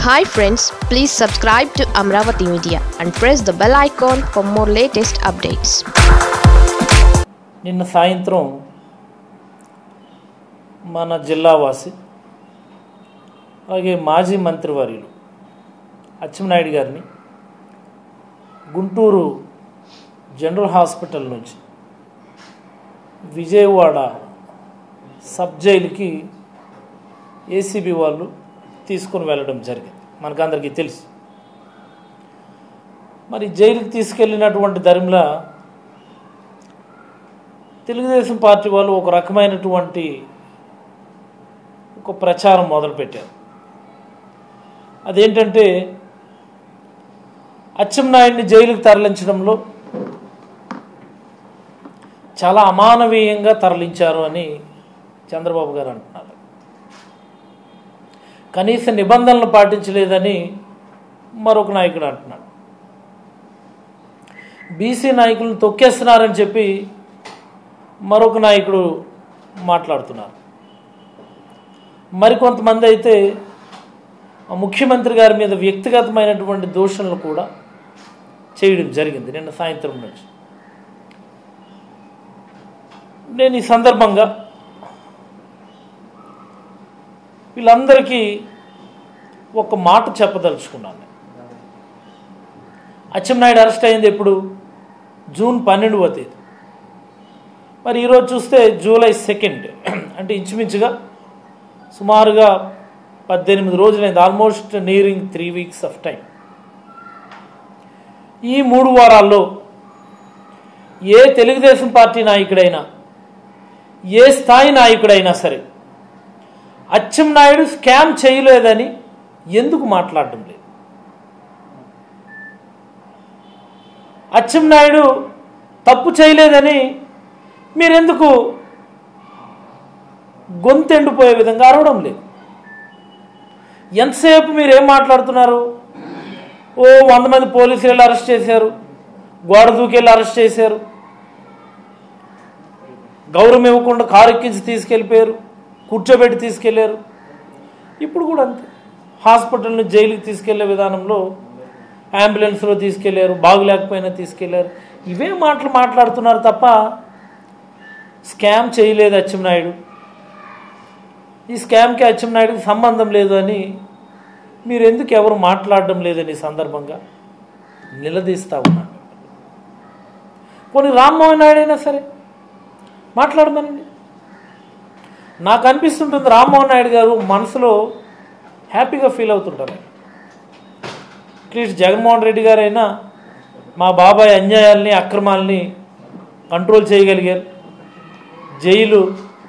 Hi friends please subscribe to Amaravati media and press the bell icon for more latest updates నిన్న సాయంత్రం మన జిల్లావాసి అలాగే మాజీ మంత్రివర్యులు అచ్చెన్నాయుడు గారిని గుంటూరు జనరల్ హాస్పిటల్ నుంచి విజయవాడ సబ్ జైలుకి ఏసీబీ వాళ్ళు తీసుకుని వెళ్ళడం జరిగింది మనకందరికీ తెలుసు మరి జైలుకి తీసుకెళ్ళినటువంటి దరిమిలా తెలుగుదేశం పార్టీ వాళ్ళు ఒక రకమైనటువంటి ఒక ప్రచారం మొదలుపెట్టారు అదేంటంటే అచ్చెన్నాయుడిని జైలుకి తరలించడంలో చాలా అమానవీయంగా తరలించారు అని చంద్రబాబు గారు అంటున్నారు కనీస నిబంధనలు పాటించలేదని మరొక నాయకుడు అంటున్నాడు బీసీ నాయకులను తొక్కేస్తున్నారని చెప్పి మరొక నాయకుడు మాట్లాడుతున్నారు మరికొంతమంది అయితే ఆ ముఖ్యమంత్రి గారి మీద వ్యక్తిగతమైనటువంటి దూషణలు కూడా చేయడం జరిగింది నిన్న సాయంత్రం నుంచి నేను ఈ సందర్భంగా వీళ్ళందరికీ ఒక మాట చెప్పదలుచుకున్నాను అచ్చెన్నాయుడు అరెస్ట్ అయింది ఎప్పుడు జూన్ పన్నెండవ తేదీ మరి ఈరోజు చూస్తే జూలై సెకండ్ అంటే ఇంచుమించుగా సుమారుగా పద్దెనిమిది రోజులైంది almost nearing three weeks of time ఈ మూడు వారాల్లో ఏ తెలుగుదేశం పార్టీ నాయకుడైనా ఏ స్థాయి నాయకుడైనా సరే అచ్చెన్నాయుడు స్కామ్ చేయలేదని ఎందుకు మాట్లాడడం లేదు అచ్చెన్నాయుడు తప్పు చేయలేదని మీరెందుకు గొంతెండిపోయే విధంగా అరవడం లేదు ఎంతసేపు మీరు ఏం మాట్లాడుతున్నారు ఓ వంద మంది పోలీసులు వెళ్ళి అరెస్ట్ చేశారు గోడ దూకెళ్ళి అరెస్ట్ చేశారు గౌరవం ఇవ్వకుండా కారు ఎక్కించి తీసుకెళ్ళిపోయారు కూర్చోబెట్టి తీసుకెళ్లారు ఇప్పుడు కూడా అంతే హాస్పిటల్ని జైలుకి తీసుకెళ్లే విధానంలో అంబులెన్స్లో తీసుకెళ్లారు బాగులేకపోయినా తీసుకెళ్లారు ఇవే మాటలు మాట్లాడుతున్నారు తప్ప స్కామ్ చేయలేదు అచ్చెన్నాయుడు ఈ స్కామ్కి అచ్చెన్నాయుడికి సంబంధం లేదు అని మీరు ఎందుకు ఎవరు మాట్లాడడం లేదని ఈ సందర్భంగా నిలదీస్తా ఉన్నాను కొన్ని రామ్మోహన్ నాయుడు అయినా సరే మాట్లాడమనండి నాకు అనిపిస్తుంటుంది రామ్మోహన్ నాయుడు గారు మనసులో హ్యాపీగా ఫీల్ అవుతుంటారు అట్లీస్ట్ జగన్మోహన్ రెడ్డి గారైనా మా బాబాయ్ అన్యాయాల్ని అక్రమాల్ని కంట్రోల్ చేయగలిగారు జైలు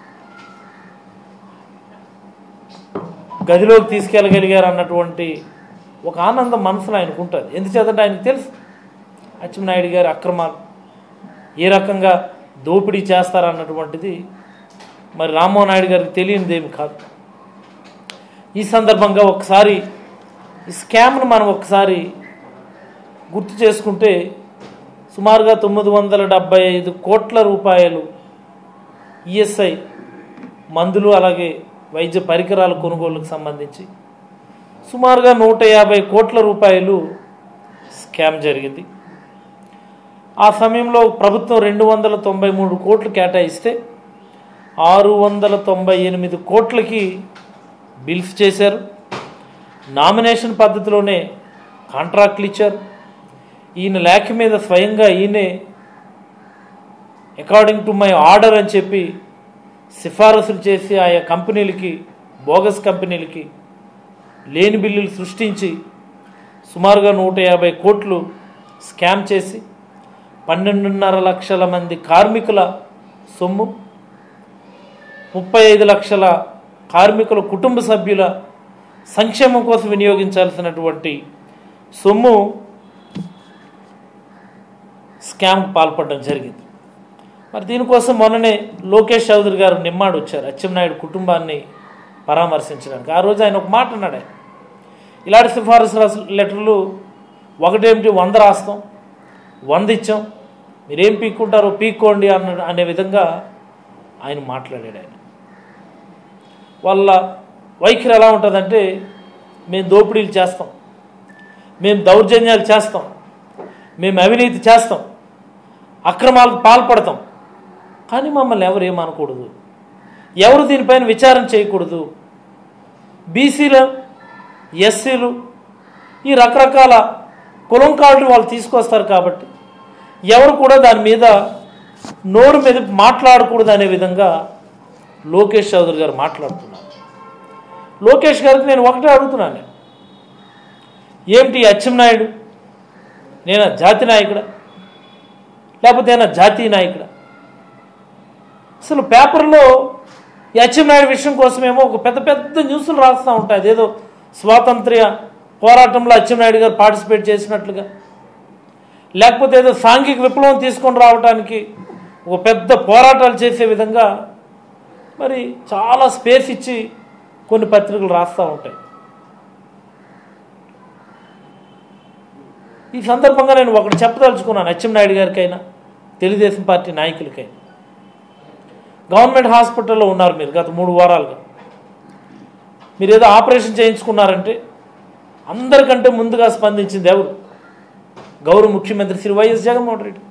గదిలోకి తీసుకెళ్ళగలిగారు అన్నటువంటి ఒక ఆనందం మనసులో ఆయనకు ఉంటుంది ఎందుచేతంటే ఆయనకు తెలుసు అచ్చెన్నాయుడు గారి అక్రమాలు ఏ రకంగా దోపిడీ చేస్తారన్నటువంటిది మరి రామ్మోహన్ నాయుడు గారికి తెలియనిదేమి కాదు ఈ సందర్భంగా ఒకసారి ఈ స్కామ్ను మనం ఒకసారి గుర్తు చేసుకుంటే సుమారుగా తొమ్మిది వందల డెబ్బై ఐదు కోట్ల రూపాయలు ఈఎస్ఐ మందులు అలాగే వైద్య పరికరాల కొనుగోలుకు సంబంధించి సుమారుగా నూట యాభై కోట్ల రూపాయలు స్కామ్ జరిగింది ఆ సమయంలో ప్రభుత్వం రెండు వందల తొంభై మూడు కోట్లు కేటాయిస్తే ఆరు వందల తొంభై ఎనిమిది కోట్లకి బిల్స్ చేశారు నామినేషన్ పద్ధతిలోనే కాంట్రాక్ట్లు ఇచ్చారు ఈయన లేఖ మీద స్వయంగా ఈయనే అకార్డింగ్ టు మై ఆర్డర్ అని చెప్పి సిఫారసులు చేసి ఆయా కంపెనీలకి బోగస్ కంపెనీలకి లేని బిల్లులు సృష్టించి సుమారుగా నూట యాభై కోట్లు స్కామ్ చేసి పన్నెండున్నర లక్షల మంది కార్మికుల సొమ్ము ముప్పై ఐదు లక్షల కార్మికుల కుటుంబ సభ్యుల సంక్షేమం కోసం వినియోగించాల్సినటువంటి సొమ్ము స్కామ్కి పాల్పడడం జరిగింది మరి దీనికోసం మొన్ననే లోకేష్ చౌదరి గారు నిమ్మాడు వచ్చారు అచ్చెన్నాయుడు కుటుంబాన్ని పరామర్శించడానికి ఆ రోజు ఆయన ఒక మాట అన్నాడు ఆయన ఇలాంటి సిఫారసు రాసు- లెటర్లు ఒకటేమిటి వంద రాస్తాం వంద ఇచ్చాం మీరేం పీక్కుంటారో పీక్కోండి అన్న అనే విధంగా ఆయన మాట్లాడాడు ఆయన వాళ్ళ వైఖరి ఎలా ఉంటుందంటే మేము దోపిడీలు చేస్తాం మేము దౌర్జన్యాలు చేస్తాం మేము అవినీతి చేస్తాం అక్రమాలకు పాల్పడతాం కానీ మమ్మల్ని ఎవరు ఏమనకూడదు ఎవరు దీనిపైన విచారణ చేయకూడదు బీసీలు ఎస్సీలు ఈ రకరకాల కులం కార్డులు వాళ్ళు తీసుకొస్తారు కాబట్టి ఎవరు కూడా దాని మీద నోరు మీద మాట్లాడకూడదు అనే విధంగా లోకేష్ చౌదరి గారు మాట్లాడుతున్నారు లోకేష్ గారికి నేను ఒకటే అడుగుతున్నాను నేను. ఏమిటి అచ్చెన్నాయుడు నేను జాతి నాయకుడా లేకపోతే ఏమైనా జాతీయ నాయకుడా అసలు పేపర్లో ఈ అచ్చెన్నాయుడు విషయం కోసమేమో ఒక పెద్ద పెద్ద న్యూస్లు రాస్తూ ఉంటాయి అదేదో స్వాతంత్ర్య పోరాటంలో అచ్చెన్నాయుడు గారు పార్టిసిపేట్ చేసినట్లుగా లేకపోతే ఏదో సాంఘిక విప్లవం తీసుకొని రావడానికి ఒక పెద్ద పోరాటాలు చేసే విధంగా మరి చాలా స్పేస్ ఇచ్చి కొన్ని పత్రికలు రాస్తూ ఉంటాయి ఈ సందర్భంగా నేను ఒకటి చెప్పదలుచుకున్నాను అచ్చెన్నాయుడు గారికైనా తెలుగుదేశం పార్టీ నాయకులకైనా గవర్నమెంట్ హాస్పిటల్లో ఉన్నారు మీరు గత మూడు వారాలుగా మీరు ఏదో ఆపరేషన్ చేయించుకున్నారంటే అందరికంటే ముందుగా స్పందించింది ఎవరు గౌరవ ముఖ్యమంత్రి శ్రీ వైఎస్ జగన్మోహన్ రెడ్డి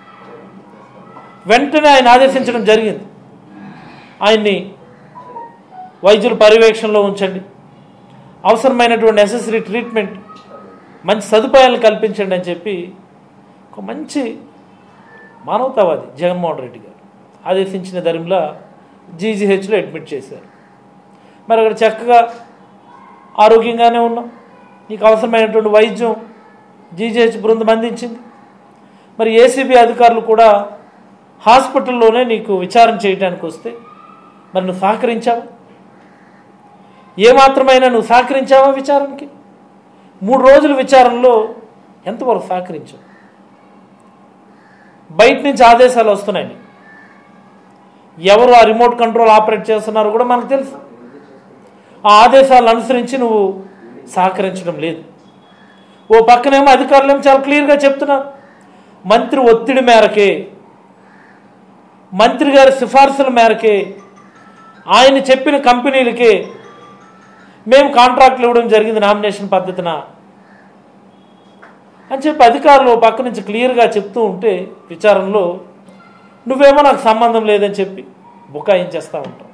వెంటనే ఆయన ఆదేశించడం జరిగింది ఆయన్ని వైద్యుల పర్యవేక్షణలో ఉంచండి అవసరమైనటువంటి నెసెసరీ ట్రీట్మెంట్ మంచి సదుపాయాలు కల్పించండి అని చెప్పి ఒక మంచి మానవతావాది జగన్మోహన్ రెడ్డి గారు ఆదేశించిన దరిమిలా జీజీహెచ్లో అడ్మిట్ చేశారు మరి అక్కడ చక్కగా ఆరోగ్యంగానే ఉన్నాం నీకు అవసరమైనటువంటి వైద్యం జీజీహెచ్ బృందం అందించింది మరి ఏసీబీ అధికారులు కూడా హాస్పిటల్లోనే నీకు విచారణ చేయడానికి వస్తే మరి నువ్వు సహకరించావా ఏమాత్రమైనా నువ్వు సహకరించావా విచారణకి మూడు రోజుల విచారణలో ఎంతవరకు సహకరించావు బయట నుంచి ఆదేశాలు వస్తున్నాయి నీకు. ఎవరు ఆ రిమోట్ కంట్రోల్ ఆపరేట్ చేస్తున్నారో కూడా మనకు తెలుసు ఆ ఆదేశాలను అనుసరించి నువ్వు సహకరించడం లేదు ఓ పక్కనేమో అధికారులు చాలా క్లియర్గా చెప్తున్నారు మంత్రి ఒత్తిడి మేరకే మంత్రి గారి సిఫార్సుల మేరకే ఆయన చెప్పిన కంపెనీలకే మేము కాంట్రాక్ట్లు ఇవ్వడం జరిగింది నామినేషన్ పద్ధతిన అని చెప్పి అధికారులు ఓ పక్క నుంచి క్లియర్గా చెప్తూ ఉంటే విచారణలో నువ్వేమో నాకు సంబంధం లేదని చెప్పి బుకాయించేస్తూ ఉంటాం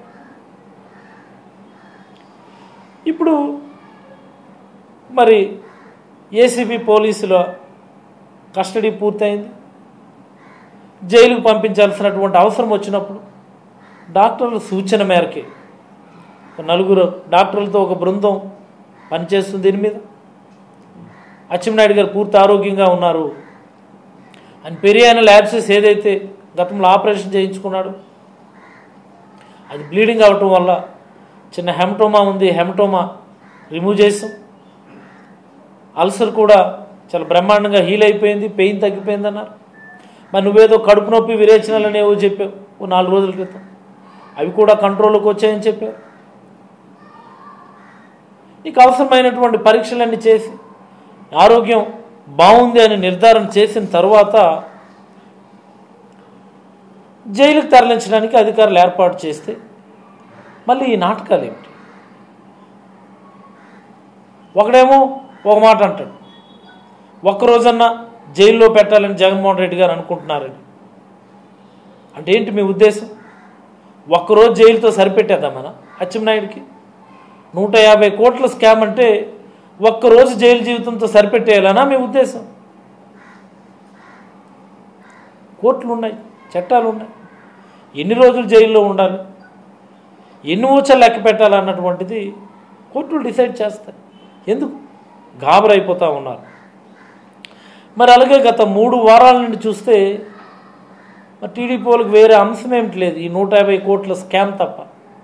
ఇప్పుడు మరి ఏసీబీ పోలీసుల కస్టడీ పూర్తయింది జైలుకు పంపించాల్సినటువంటి అవసరం వచ్చినప్పుడు డాక్టర్ల సూచన మేరకే ఒక నలుగురు డాక్టర్లతో ఒక బృందం పనిచేస్తుంది దీని మీద అచ్చెన్నాయుడు గారు పూర్తి ఆరోగ్యంగా ఉన్నారు అని పెరియాన ల్యాబ్సెస్ ఏదైతే గతంలో ఆపరేషన్ చేయించుకున్నాడు అది బ్లీడింగ్ అవటం వల్ల చిన్న హెమటోమా ఉంది హెమటోమా రిమూవ్ చేసాం అల్సర్ కూడా చాలా బ్రహ్మాండంగా హీల్ అయిపోయింది పెయిన్ తగ్గిపోయింది అన్నారు మరి నువ్వేదో కడుపు నొప్పి విరేచనాలు అనేవో చెప్పావు ఓ నాలుగు రోజుల క్రితం అవి కూడా కంట్రోల్లోకి వచ్చాయని చెప్పావు నీకు అవసరమైనటువంటి పరీక్షలన్నీ చేసి ఆరోగ్యం బాగుంది అని నిర్ధారణ చేసిన తర్వాత జైలుకు తరలించడానికి అధికారులు ఏర్పాటు చేస్తే మళ్ళీ ఈ నాటకాలు ఏమిటి ఒకడేమో ఒక మాట అంటాడు ఒక్కరోజన్నా జైల్లో పెట్టాలని జగన్మోహన్ రెడ్డి గారు అనుకుంటున్నారని అంటే ఏంటి మీ ఉద్దేశం ఒక్కరోజు జైలుతో సరిపెట్టేద్దామనా అచ్చెన్నాయుడికి నూట యాభై కోట్ల స్కామ్ అంటే ఒక్కరోజు జైలు జీవితంతో సరిపెట్టేయాలనా మీ ఉద్దేశం కోర్టులు ఉన్నాయి చట్టాలు ఉన్నాయి ఎన్ని రోజులు జైల్లో ఉండాలి ఎన్ని ఊచలు లెక్క పెట్టాలన్నటువంటిది కోర్టులు డిసైడ్ చేస్తాయి ఎందుకు గాబరైపోతూ ఉన్నారు మరి అలాగే గత మూడు వారాల నుండి చూస్తే మరి టీడీపీ వాళ్ళకి వేరే అంశం ఏమిటి లేదు ఈ నూట యాభై కోట్ల స్కామ్ తప్ప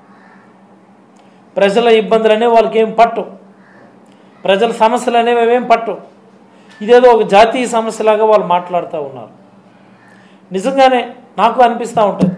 ప్రజల ఇబ్బందులు అనేవి వాళ్ళకి ఏం పట్టవు ప్రజల సమస్యలు అనేవి ఏం పట్టవు ఇదేదో ఒక జాతీయ సమస్యలాగా వాళ్ళు మాట్లాడుతూ ఉన్నారు నిజంగానే నాకు అనిపిస్తూ ఉంటుంది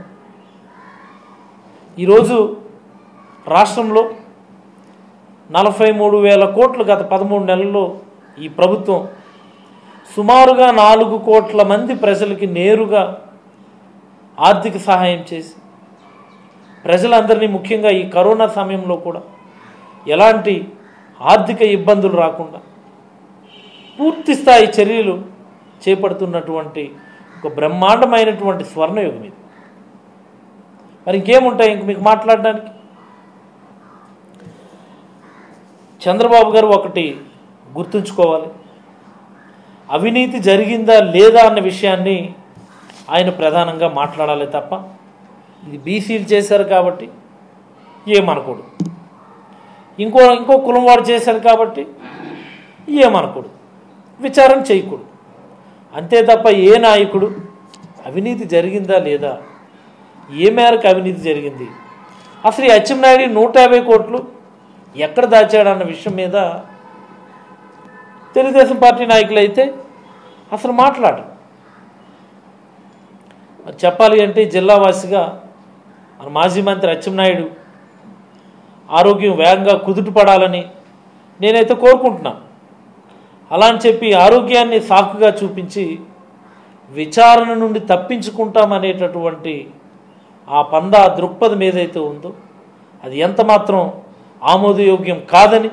ఈరోజు రాష్ట్రంలో నలభై మూడు వేల కోట్లు గత పదమూడు నెలల్లో ఈ ప్రభుత్వం సుమారుగా నాలుగు కోట్ల మంది ప్రజలకి నేరుగా ఆర్థిక సహాయం చేసి ప్రజలందరినీ ముఖ్యంగా ఈ కరోనా సమయంలో కూడా ఎలాంటి ఆర్థిక ఇబ్బందులు రాకుండా పూర్తి స్థాయి చర్యలు చేపడుతున్నటువంటి ఒక బ్రహ్మాండమైనటువంటి స్వర్ణయుగం ఇది మరి ఇంకేముంటాయి ఇంక మీకు మాట్లాడడానికి చంద్రబాబు గారు ఒకటి గుర్తుంచుకోవాలి అవినీతి జరిగిందా లేదా అన్న విషయాన్ని ఆయన ప్రధానంగా మాట్లాడాలి తప్ప ఇది బీసీలు చేశారు కాబట్టి ఏమనకూడదు ఇంకో ఇంకో కులం వాడు చేశారు కాబట్టి ఏమనకూడదు విచారణ చేయకూడదు అంతే తప్ప ఏ నాయకుడు అవినీతి జరిగిందా లేదా ఏ మేరకు అవినీతి జరిగింది అసలు ఈ అచ్చెన్నాయుడు నూట యాభై కోట్లు ఎక్కడ దాచాడన్న విషయం మీద తెలుగుదేశం పార్టీ నాయకులు అయితే అసలు మాట్లాడరు మరి చెప్పాలి అంటే జిల్లావాసిగా మన మాజీ మంత్రి అచ్చెన్నాయుడు ఆరోగ్యం వేగంగా కుదుటపడాలని నేనైతే కోరుకుంటున్నాను అలా అని చెప్పి ఆరోగ్యాన్ని సాకుగా చూపించి విచారణ నుండి తప్పించుకుంటామనేటటువంటి ఆ పందా దృక్పథం ఏదైతే ఉందో అది ఎంత మాత్రం ఆమోదయోగ్యం కాదని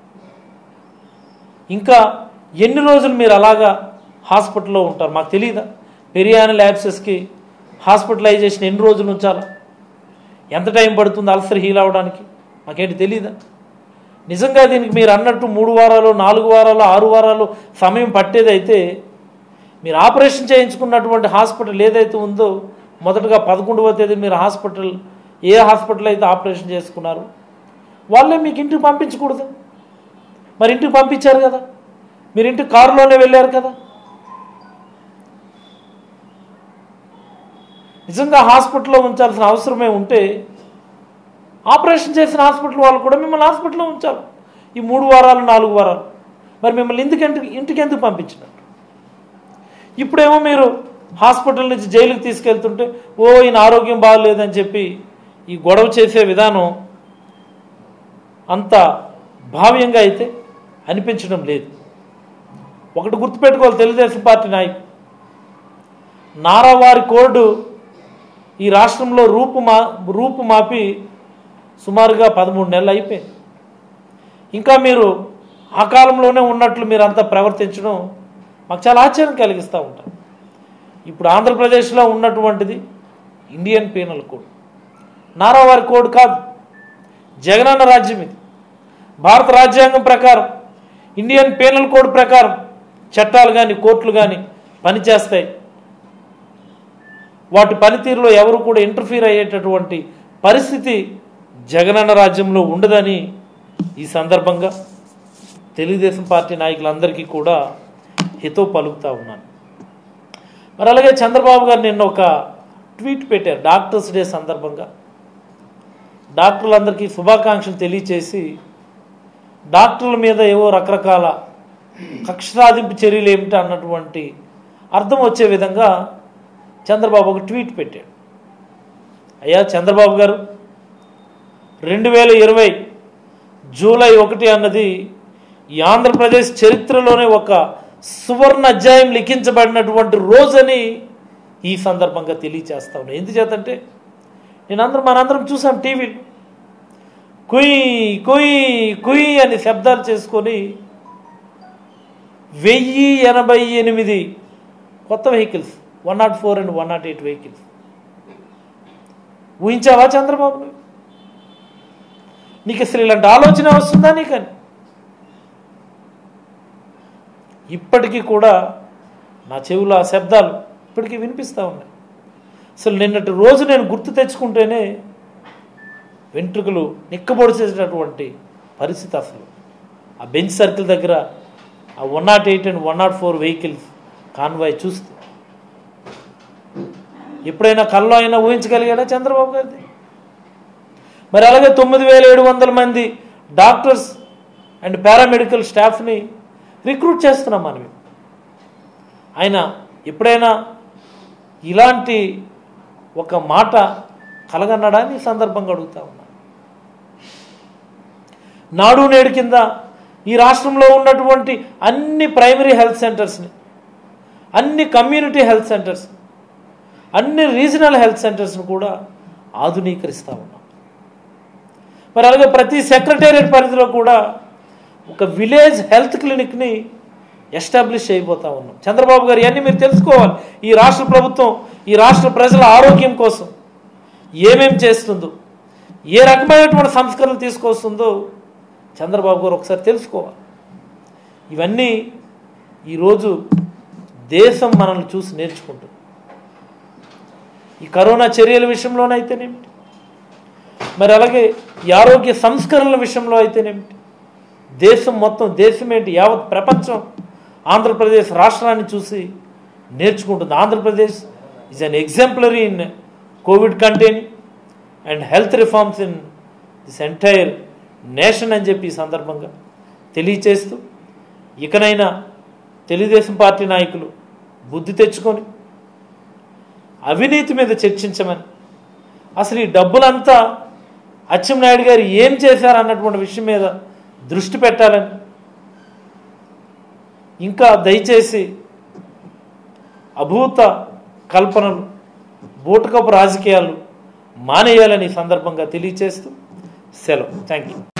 ఇంకా ఎన్ని రోజులు మీరు అలాగా హాస్పిటల్లో ఉంటారు మాకు తెలియదా పెరియాన ల్యాబ్సెస్కి హాస్పిటలైజేషన్ ఎన్ని రోజులు ఉంచాలా ఎంత టైం పడుతుంది అల్సర్ హీల్ అవ్వడానికి మాకేంటి తెలియదా నిజంగా దీనికి మీరు అన్నట్టు మూడు వారాలు నాలుగు వారాలు ఆరు వారాలు సమయం పట్టేదైతే మీరు ఆపరేషన్ చేయించుకున్నటువంటి హాస్పిటల్ ఏదైతే ఉందో మొదటగా పదకొండవ తేదీ మీరు హాస్పిటల్ ఏ హాస్పిటల్ అయితే ఆపరేషన్ చేసుకున్నారు వాళ్ళే మీకు ఇంటికి పంపించకూడదు మరి ఇంటికి పంపించారు కదా మీరు ఇంటికి కారులోనే వెళ్ళారు కదా నిజంగా హాస్పిటల్లో ఉంచాల్సిన అవసరమే ఉంటే ఆపరేషన్ చేసిన హాస్పిటల్ వాళ్ళు కూడా మిమ్మల్ని హాస్పిటల్లో ఉంచాలి ఈ మూడు వారాలు నాలుగు వారాలు మరి మిమ్మల్ని ఎందుకు ఇంటికి ఇంటికి ఎందుకు పంపించినట్టు ఇప్పుడేమో మీరు హాస్పిటల్ నుంచి జైలుకి తీసుకెళ్తుంటే ఓ ఈయన ఆరోగ్యం బాగలేదని చెప్పి ఈ గొడవ చేసే విధానం అంత భావ్యంగా అయితే అనిపించడం లేదు ఒకటి గుర్తుపెట్టుకోవాలి తెలుగుదేశం పార్టీ నాయకు నారావారి కోర్డు ఈ రాష్ట్రంలో రూపు మా రూపు మాపి సుమారుగా పదమూడు నెలలు అయిపోయింది ఇంకా మీరు ఆ కాలంలోనే ఉన్నట్లు మీరు అంతా ప్రవర్తించడం మాకు చాలా ఆశ్చర్యం కలిగిస్తూ ఉంటారు ఇప్పుడు ఆంధ్రప్రదేశ్లో ఉన్నటువంటిది ఇండియన్ పీనల్ కోడ్ నారావారి కోడ్ కాదు జగనన్న రాజ్యం ఇది భారత రాజ్యాంగం ప్రకారం ఇండియన్ పీనల్ కోడ్ ప్రకారం చట్టాలు కానీ కోర్టులు కానీ పనిచేస్తాయి వాటి పనితీరులో ఎవరు కూడా ఇంటర్ఫీర్ అయ్యేటటువంటి పరిస్థితి జగనన్న రాజ్యంలో ఉండదని ఈ సందర్భంగా తెలుగుదేశం పార్టీ నాయకులందరికీ కూడా హితో పలుకుతా ఉన్నాను మరి అలాగే చంద్రబాబు గారు నిన్న ఒక ట్వీట్ పెట్టారు డాక్టర్స్ డే సందర్భంగా డాక్టర్లందరికీ శుభాకాంక్షలు తెలియచేసి డాక్టర్ల మీద ఏవో రకరకాల కక్ష సాధింపు చర్యలు ఏమిటి అన్నటువంటి అర్థం వచ్చే విధంగా చంద్రబాబు ఒక ట్వీట్ పెట్టాడు అయ్యా చంద్రబాబు గారు రెండు వేల ఇరవై జూలై ఒకటి అన్నది ఈ ఆంధ్రప్రదేశ్ చరిత్రలోనే ఒక సువర్ణ అధ్యాయం లిఖించబడినటువంటి రోజని ఈ సందర్భంగా తెలియచేస్తా ఉన్నాను ఎందుచేతంటే నేను అందరం మనందరం చూసాం టీవీలో కుయ్ కుయ్ కుయ్ అని శబ్దాలు చేసుకొని వెయ్యి ఎనభై ఎనిమిది కొత్త vehicles one nought four and one nought eight vehicles ఊహించావా చంద్రబాబు నువ్వు? నీకు అసలు ఇలాంటి ఆలోచన వస్తుందా నీకని ఇప్పటికీ కూడా నా చెవులో ఆ శబ్దాలు ఇప్పటికీ వినిపిస్తూ ఉన్నాయి అసలు నిన్నటి రోజు నేను గుర్తు తెచ్చుకుంటేనే వెంట్రుకలు నిక్కబొడిచేటటువంటి పరిస్థితి అసలు ఆ బెంచ్ సర్కిల్ దగ్గర ఆ one nought eight and one nought four vehicles convoy చూస్తే ఎప్పుడైనా కల్లో అయినా ఊహించగలిగాడా చంద్రబాబు గారిది మరి అలాగే తొమ్మిది వేల ఏడు వందల మంది డాక్టర్స్ అండ్ పారామెడికల్ స్టాఫ్ని రిక్రూట్ చేస్తున్నాం మనం ఆయన ఎప్పుడైనా ఇలాంటి ఒక మాట కలగన్నాడా అని ఈ సందర్భంగా అడుగుతా ఉన్నా నాడు నేడు కింద ఈ రాష్ట్రంలో ఉన్నటువంటి అన్ని ప్రైమరీ హెల్త్ సెంటర్స్ని అన్ని కమ్యూనిటీ హెల్త్ సెంటర్స్ అన్ని రీజనల్ హెల్త్ సెంటర్స్ని కూడా ఆధునీకరిస్తూ ఉన్నాం మరి అలాగే ప్రతి సెక్రటేరియట్ పరిధిలో కూడా ఒక విలేజ్ హెల్త్ క్లినిక్ని ఎస్టాబ్లిష్ చేయబోతా ఉన్నాం చంద్రబాబు గారు ఇవన్నీ మీరు తెలుసుకోవాలి ఈ రాష్ట్ర ప్రభుత్వం ఈ రాష్ట్ర ప్రజల ఆరోగ్యం కోసం ఏమేం చేస్తుందో ఏ రకమైనటువంటి సంస్కరణలు తీసుకొస్తుందో చంద్రబాబు గారు ఒకసారి తెలుసుకోవాలి ఇవన్నీ ఈరోజు దేశం మనల్ని చూసి నేర్చుకుంటుంది ఈ కరోనా చర్యల విషయంలోనైతేనేమిటి మరి అలాగే ఈ ఆరోగ్య సంస్కరణల విషయంలో అయితేనేమిటి దేశం మొత్తం దేశం ఏంటి యావత్ ప్రపంచం ఆంధ్రప్రదేశ్ రాష్ట్రాన్ని చూసి నేర్చుకుంటుంది Andhra Pradesh is an exemplary in covid contain and health reforms in this entire nation అని చెప్పి ఈ సందర్భంగా తెలియచేస్తూ ఇకనైనా తెలుగుదేశం పార్టీ నాయకులు బుద్ధి తెచ్చుకొని అవినీతి మీద చర్చించమని అసలు ఈ డబ్బులంతా అచ్చెన్నాయుడు గారు ఏం చేశారు అన్నటువంటి విషయం మీద దృష్టి పెట్టాలని ఇంకా దయచేసి అభూత కల్పనలు బూటకపు రాజకీయాలు మానేయాలని ఈ సందర్భంగా తెలియచేస్తూ సెలవు థ్యాంక్ యూ